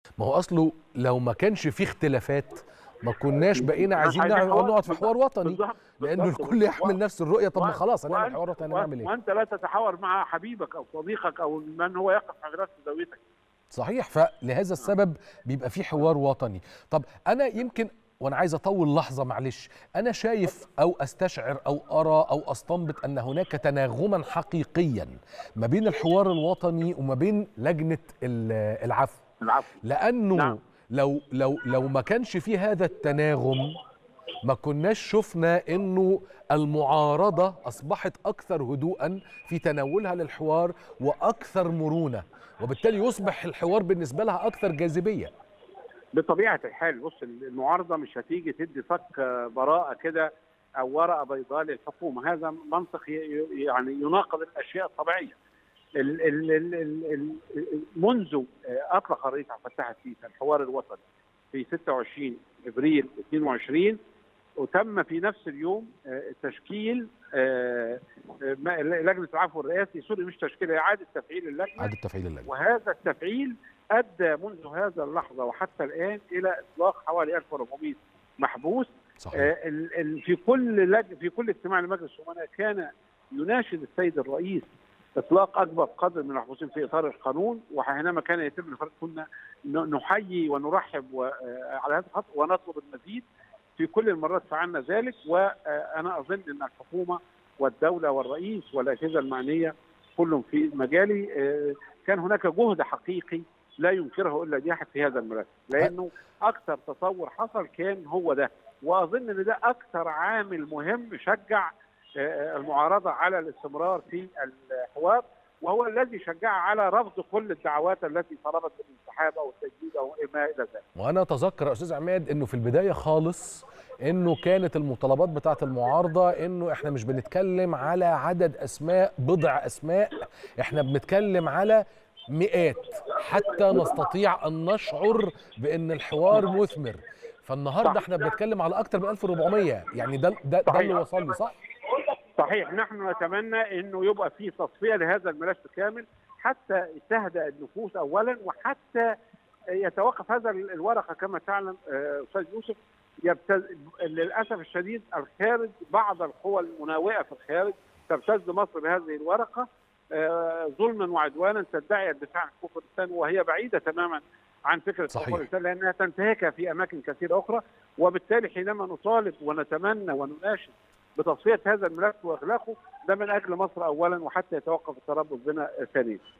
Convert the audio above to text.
ما هو اصله لو ما كانش فيه اختلافات ما كناش بقينا عايزين عايزين نعمل حوار. نقعد في حوار وطني بالظبط لانه بالظبط. الكل يحمل نفس الرؤيه طب ما و- خلاص هنعمل وأنت- حوار وطني هنعمل ايه وانت لا تتحاور مع حبيبك او صديقك او من هو يقف على راس زاويتك صحيح فلهذا السبب بيبقى في حوار وطني طب انا يمكن وانا عايز اطول لحظه معلش انا شايف او استشعر او ارى او استنبط ان هناك تناغما حقيقيا ما بين الحوار الوطني وما بين لجنه ال- العفو العفو لانه نعم. لو لو لو ما كانش في هذا التناغم ما كناش شفنا انه المعارضه اصبحت اكثر هدوءا في تناولها للحوار واكثر مرونه وبالتالي يصبح الحوار بالنسبه لها اكثر جاذبيه بطبيعه الحال بص المعارضه مش هتيجي تدي صك براءه كده او ورقه بيضاء للحكومه هذا منطق ي- ي- يعني يناقض الاشياء الطبيعيه ال ال ال ال ال منذ اطلق الرئيس عبد الفتاح السيسي الحوار الوطني في 26 ابريل 22 وتم في نفس اليوم آه، تشكيل آه، آه، ما- لجنه العفو الرئاسي سوري مش تشكيل اعاده تفعيل اللجنه عاده تفعيل اللجنه وهذا التفعيل ادى منذ هذا اللحظه وحتى الان الى اطلاق حوالي 1400 محبوس صحيح آه، ال- ال- في كل لج... في كل اجتماع لمجلس الامناء كان يناشد السيد الرئيس اطلاق اكبر قدر من المحبوسين في اطار القانون وحينما كان يتم الإخراج كنا ن- نحيي ونرحب و- آه، على هذا الخط ونطلب المزيد في كل المرات فعلنا ذلك وانا اظن ان الحكومه والدوله والرئيس والاجهزه المعنيه كلهم في مجالي آه، كان هناك جهد حقيقي لا ينكره الا دي احد في هذا الملف لانه اكثر تصور حصل كان هو ده واظن ان ده اكثر عامل مهم شجع آه، المعارضه على الاستمرار في الحوار وهو الذي شجعها على رفض كل الدعوات التي طلبت الانسحاب او التجديد او ما الى ذلك. وانا اتذكر يا استاذ عماد انه في البدايه خالص انه كانت المطالبات بتاعه المعارضه انه احنا مش بنتكلم على عدد اسماء بضع اسماء احنا بنتكلم على مئات حتى نستطيع ان نشعر بان الحوار مثمر فالنهارده صح. احنا بنتكلم على اكتر من 1400 يعني ده ده, ده اللي صحيح. وصل لي صح صحيح نحن نتمنى انه يبقى في تصفيه لهذا الملف كامل حتى تهدأ النفوس اولا وحتى يتوقف هذا الورقه كما تعلم آه، استاذ يوسف يبتز... للاسف الشديد الخارج بعض القوى المناوئه في الخارج تبتز مصر بهذه الورقه آه، ظلما وعدوانا تدعي الدفاع عن حقوق الانسان وهي بعيده تماما عن فكره صحيح. حقوق الانسان لانها تنتهكها في اماكن كثيره اخرى وبالتالي حينما نطالب ونتمنى ونناشد بتصفيه هذا الملف واغلاقه ده من اجل مصر اولا وحتى يتوقف التربص بنا ثانيا